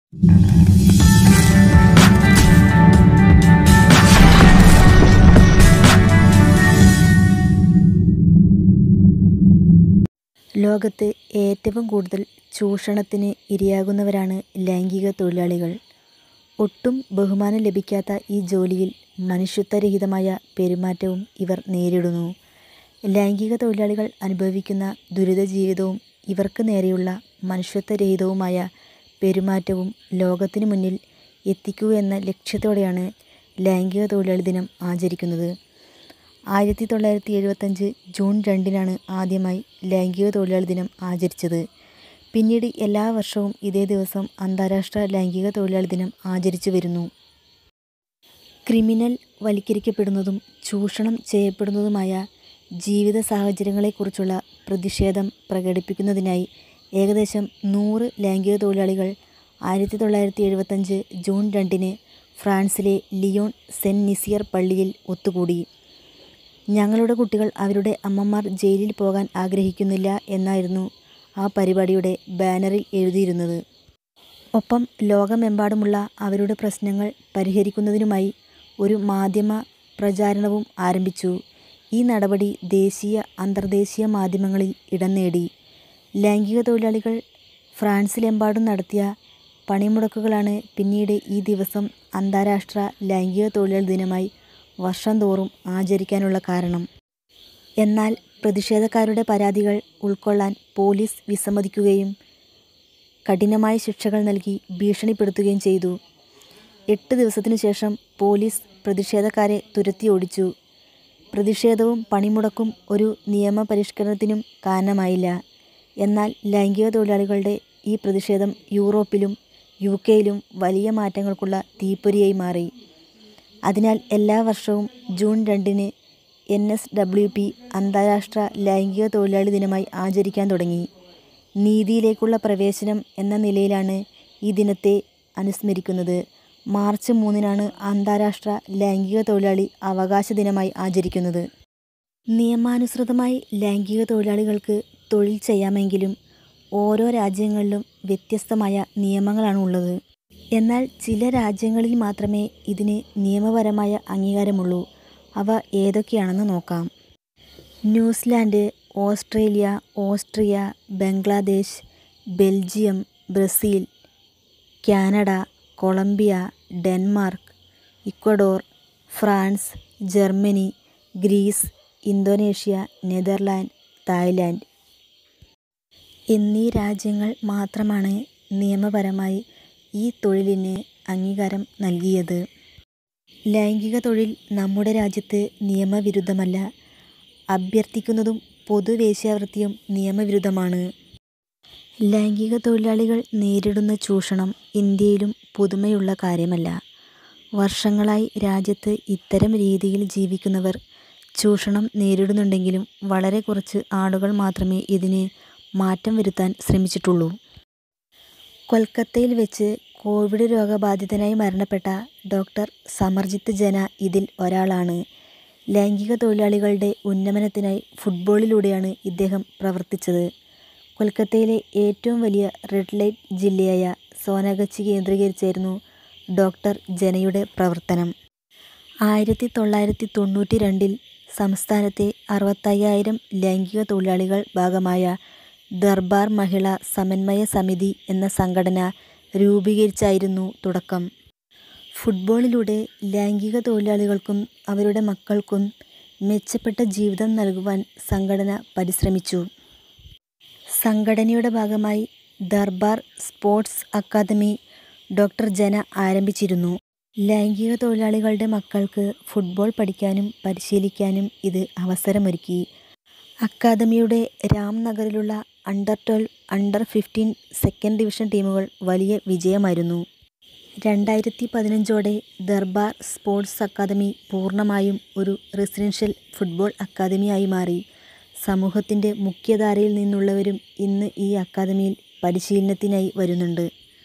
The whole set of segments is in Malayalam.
ലോകത്ത് ഏറ്റവും കൂടുതൽ ചൂഷണത്തിന് ഇരയാകുന്നവരാണ് ലൈംഗിക തൊഴിലാളികൾ. ഒട്ടും ബഹുമാനം ലഭിക്കാത്ത ഈ ജോലിയിൽ മനുഷ്യത്വരഹിതമായ പെരുമാറ്റവും ഇവർ നേരിടുന്നു. ലൈംഗിക തൊഴിലാളികൾ അനുഭവിക്കുന്ന ദുരിതജീവിതവും ഇവർക്ക് നേരെയുള്ള മനുഷ്യത്വരഹിതവുമായ പെരുമാറ്റവും ലോകത്തിനു മുന്നിൽ എത്തിക്കുകയെന്ന ലക്ഷ്യത്തോടെയാണ് ലൈംഗിക തൊഴിലാളി ദിനം ആചരിക്കുന്നത്. ആയിരത്തി തൊള്ളായിരത്തി എഴുപത്തഞ്ച് ജൂൺ രണ്ടിനാണ് ആദ്യമായി ലൈംഗിക തൊഴിലാളി ദിനം ആചരിച്ചത്. പിന്നീട് എല്ലാ വർഷവും ഇതേ ദിവസം അന്താരാഷ്ട്ര ലൈംഗിക തൊഴിലാളി ദിനം ആചരിച്ചു വരുന്നു. ക്രിമിനൽ വൽക്കരിക്കപ്പെടുന്നതും ചൂഷണം ചെയ്യപ്പെടുന്നതുമായ ജീവിത സാഹചര്യങ്ങളെക്കുറിച്ചുള്ള പ്രതിഷേധം പ്രകടിപ്പിക്കുന്നതിനായി ഏകദേശം നൂറ് ലൈംഗിക തൊഴിലാളികൾ ആയിരത്തി തൊള്ളായിരത്തി എഴുപത്തഞ്ച് ജൂൺ രണ്ടിന് ഫ്രാൻസിലെ ലിയോൺ സെന്റ് നിസിയർ പള്ളിയിൽ ഒത്തുകൂടി. ഞങ്ങളുടെ കുട്ടികൾ അവരുടെ അമ്മമാർ ജയിലിൽ പോകാൻ ആഗ്രഹിക്കുന്നില്ല എന്നായിരുന്നു ആ പരിപാടിയുടെ ബാനറിൽ എഴുതിയിരുന്നത്. ഒപ്പം ലോകമെമ്പാടുമുള്ള അവരുടെ പ്രശ്നങ്ങൾ പരിഹരിക്കുന്നതിനുമായി ഒരു മാധ്യമ പ്രചാരണവും ആരംഭിച്ചു. ഈ നടപടി ദേശീയ, അന്തർദേശീയ മാധ്യമങ്ങളിൽ ഇടം നേടി. ലൈംഗിക തൊഴിലാളികൾ ഫ്രാൻസിലെമ്പാടും നടത്തിയ പണിമുടക്കുകളാണ് പിന്നീട് ഈ ദിവസം അന്താരാഷ്ട്ര ലൈംഗിക തൊഴിലാളി ദിനമായി വർഷം തോറും ആചരിക്കാനുള്ള കാരണം. എന്നാൽ പ്രതിഷേധക്കാരുടെ പരാതികൾ ഉൾക്കൊള്ളാൻ പോലീസ് വിസമ്മതിക്കുകയും കഠിനമായ ശിക്ഷകൾ നൽകി ഭീഷണിപ്പെടുത്തുകയും ചെയ്തു. എട്ട് ദിവസത്തിനുശേഷം പോലീസ് പ്രതിഷേധക്കാരെ തുരത്തിയോടിച്ചു. പ്രതിഷേധവും പണിമുടക്കും ഒരു നിയമപരിഷ്കരണത്തിനും കാരണമായില്ല. എന്നാൽ ലൈംഗിക തൊഴിലാളികളുടെ ഈ പ്രതിഷേധം യൂറോപ്പിലും യുകെയിലും വലിയ മാറ്റങ്ങൾക്കുള്ള തീപ്പൊരിയായി മാറി. അതിനാൽ എല്ലാ വർഷവും ജൂൺ രണ്ടിന് എൻ. എസ്. ഡബ്ല്യു. പി. അന്താരാഷ്ട്ര ലൈംഗിക തൊഴിലാളി ദിനമായി ആചരിക്കാൻ തുടങ്ങി. നീതിയിലേക്കുള്ള പ്രവേശനം എന്ന നിലയിലാണ് ഈ ദിനത്തെ അനുസ്മരിക്കുന്നത്. മാർച്ച് മൂന്നിനാണ് അന്താരാഷ്ട്ര ലൈംഗിക തൊഴിലാളി അവകാശ ദിനമായി ആചരിക്കുന്നത്. നിയമാനുസൃതമായി ലൈംഗിക തൊഴിലാളികൾക്ക് തൊഴിൽ ചെയ്യാമെങ്കിലും ഓരോ രാജ്യങ്ങളിലും വ്യത്യസ്തമായ നിയമങ്ങളാണ് ഉള്ളത്. എന്നാൽ ചില രാജ്യങ്ങളിൽ മാത്രമേ ഇതിന് നിയമപരമായ അംഗീകാരമുള്ളൂ. അവ ഏതൊക്കെയാണെന്ന് നോക്കാം. New Zealand, Australia, Austria, Bangladesh, Belgium, Brazil, Canada, Colombia, Denmark, Ecuador, France, Germany, Greece, Indonesia, Netherland, Thailand എന്നീ രാജ്യങ്ങൾ മാത്രമാണ് നിയമപരമായി ഈ തൊഴിലിന് അംഗീകാരം നൽകിയത്. ലൈംഗിക തൊഴിൽ നമ്മുടെ രാജ്യത്ത് നിയമവിരുദ്ധമല്ല. അഭ്യർത്ഥിക്കുന്നതും പൊതുവേശ്യാവൃത്തിയും നിയമവിരുദ്ധമാണ്. ലൈംഗിക തൊഴിലാളികൾ നേരിടുന്ന ചൂഷണം ഇന്ത്യയിലും പുതുമയുള്ള കാര്യമല്ല. വർഷങ്ങളായി രാജ്യത്ത് ഇത്തരം രീതിയിൽ ജീവിക്കുന്നവർ ചൂഷണം നേരിടുന്നുണ്ടെങ്കിലും വളരെ കുറച്ച് ആളുകൾ മാത്രമേ ഇതിന് മാറ്റം വരുത്താൻ ശ്രമിച്ചിട്ടുള്ളൂ. കൊൽക്കത്തയിൽ വെച്ച് കോവിഡ് രോഗബാധിതനായി മരണപ്പെട്ട ഡോ. സമർജിത്ത് ജന ഇതിൽ ഒരാളാണ്. ലൈംഗിക തൊഴിലാളികളുടെ ഉന്നമനത്തിനായി ഫുട്ബോളിലൂടെയാണ് ഇദ്ദേഹം പ്രവർത്തിച്ചത്. കൊൽക്കത്തയിലെ ഏറ്റവും വലിയ റെഡ് ലൈറ്റ് ജില്ലയായ സോനാഗച്ചി കേന്ദ്രീകരിച്ചായിരുന്നു ഡോ. ജനയുടെ പ്രവർത്തനം. ആയിരത്തി തൊള്ളായിരത്തി തൊണ്ണൂറ്റി രണ്ടിൽ സംസ്ഥാനത്തെ അറുപത്തയ്യായിരം ലൈംഗിക തൊഴിലാളികൾ ഭാഗമായ ദർബാർ മഹിളാ സമന്വയ സമിതി എന്ന സംഘടന രൂപീകരിച്ചായിരുന്നു തുടക്കം. ഫുട്ബോളിലൂടെ ലൈംഗിക തൊഴിലാളികൾക്കും അവരുടെ മക്കൾക്കും മെച്ചപ്പെട്ട ജീവിതം നൽകുവാൻ സംഘടന പരിശ്രമിച്ചു. സംഘടനയുടെ ഭാഗമായി ദർബാർ സ്പോർട്സ് അക്കാദമി ഡോ. ജന ആരംഭിച്ചിരുന്നു. ലൈംഗിക തൊഴിലാളികളുടെ മക്കൾക്ക് ഫുട്ബോൾ പഠിക്കാനും പരിശീലിക്കാനും ഇത് അവസരമൊരുക്കി. അക്കാദമിയുടെ രാംനഗറിലുള്ള under twelve, under fifteen second division ടീമുകൾ വലിയ വിജയമായിരുന്നു. രണ്ടായിരത്തി പതിനഞ്ചോടെ ദർബാർ സ്പോർട്സ് അക്കാദമി പൂർണ്ണമായും ഒരു റെസിഡൻഷ്യൽ ഫുട്ബോൾ അക്കാദമി ആയി മാറി. സമൂഹത്തിന്റെ മുഖ്യധാരയിൽ നിന്നുള്ളവരും ഇന്ന് ഈ അക്കാദമിയിൽ പരിശീലനത്തിനായി വരുന്നുണ്ട്.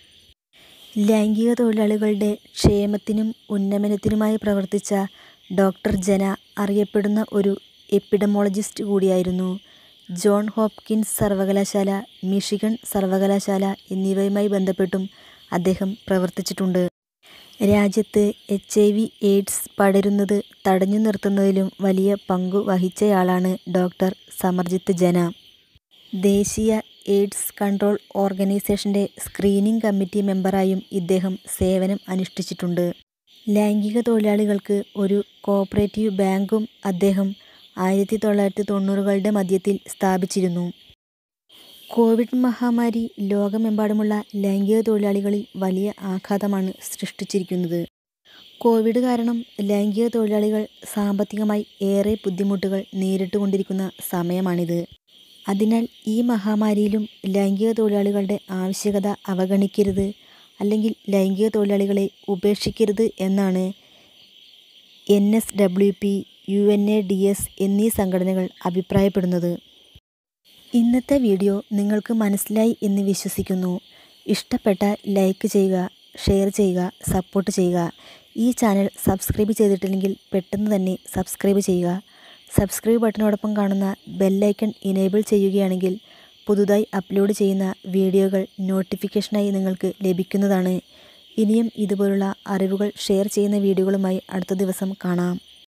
ലൈംഗിക തൊഴിലാളികളുടെ ക്ഷേമത്തിനും ഉന്നമനത്തിനുമായി പ്രവർത്തിച്ച ഡോ. ജന അറിയപ്പെടുന്ന ഒരു എപ്പിഡമോളജിസ്റ്റ് കൂടിയായിരുന്നു. ജോൺ ഹോപ്കിൻസ് സർവകലാശാല, മിഷിഗൺ സർവകലാശാല എന്നിവയുമായി ബന്ധപ്പെട്ടും അദ്ദേഹം പ്രവർത്തിച്ചിട്ടുണ്ട് രാജ്യത്ത് എച്ച് ഐ വി എയ്ഡ്സ് പടരുന്നത് തടഞ്ഞു നിർത്തുന്നതിലും വലിയ പങ്കു വഹിച്ചയാളാണ് ഡോക്ടർ സമർജിത്ത് ജന ദേശീയ എയ്ഡ്സ് കൺട്രോൾ ഓർഗനൈസേഷൻ്റെ സ്ക്രീനിംഗ് കമ്മിറ്റി മെമ്പറായും ഇദ്ദേഹം സേവനം അനുഷ്ഠിച്ചിട്ടുണ്ട് ലൈംഗിക തൊഴിലാളികൾക്ക് ഒരു കോഓപ്പറേറ്റീവ് ബാങ്കും അദ്ദേഹം ആയിരത്തി തൊള്ളായിരത്തി തൊണ്ണൂറുകളുടെ മധ്യത്തിൽ സ്ഥാപിച്ചിരുന്നു കോവിഡ് മഹാമാരി ലോകമെമ്പാടുമുള്ള ലൈംഗിക തൊഴിലാളികളിൽ വലിയ ആഘാതമാണ് സൃഷ്ടിച്ചിരിക്കുന്നത് കോവിഡ് കാരണം ലൈംഗിക തൊഴിലാളികൾ സാമ്പത്തികമായി ഏറെ ബുദ്ധിമുട്ടുകൾ നേരിട്ടുകൊണ്ടിരിക്കുന്ന സമയമാണിത് അതിനാൽ ഈ മഹാമാരിയിലും ലൈംഗിക തൊഴിലാളികളുടെ ആവശ്യകത അവഗണിക്കരുത് അല്ലെങ്കിൽ ലൈംഗിക തൊഴിലാളികളെ ഉപേക്ഷിക്കരുത് എന്നാണ് N S W P U N A D S എന്നീ സംഘടനകൾ അഭിപ്രായപ്പെടുന്നത് ഇന്നത്തെ വീഡിയോ നിങ്ങൾക്ക് മനസ്സിലായി എന്ന് വിശ്വസിക്കുന്നു ഇഷ്ടപ്പെട്ടാൽ ലൈക്ക് ചെയ്യുക ഷെയർ ചെയ്യുക സപ്പോർട്ട് ചെയ്യുക ഈ ചാനൽ സബ്സ്ക്രൈബ് ചെയ്തിട്ടില്ലെങ്കിൽ പെട്ടെന്ന് തന്നെ സബ്സ്ക്രൈബ് ചെയ്യുക സബ്സ്ക്രൈബ് ബട്ടനോടൊപ്പം കാണുന്ന ബെല്ലൈക്കൺ ഇനേബിൾ ചെയ്യുകയാണെങ്കിൽ പുതുതായി അപ്ലോഡ് ചെയ്യുന്ന വീഡിയോകൾ നോട്ടിഫിക്കേഷനായി നിങ്ങൾക്ക് ലഭിക്കുന്നതാണ് ഇനിയും ഇതുപോലുള്ള അറിവുകൾ ഷെയർ ചെയ്യുന്ന വീഡിയോകളുമായി അടുത്ത ദിവസം കാണാം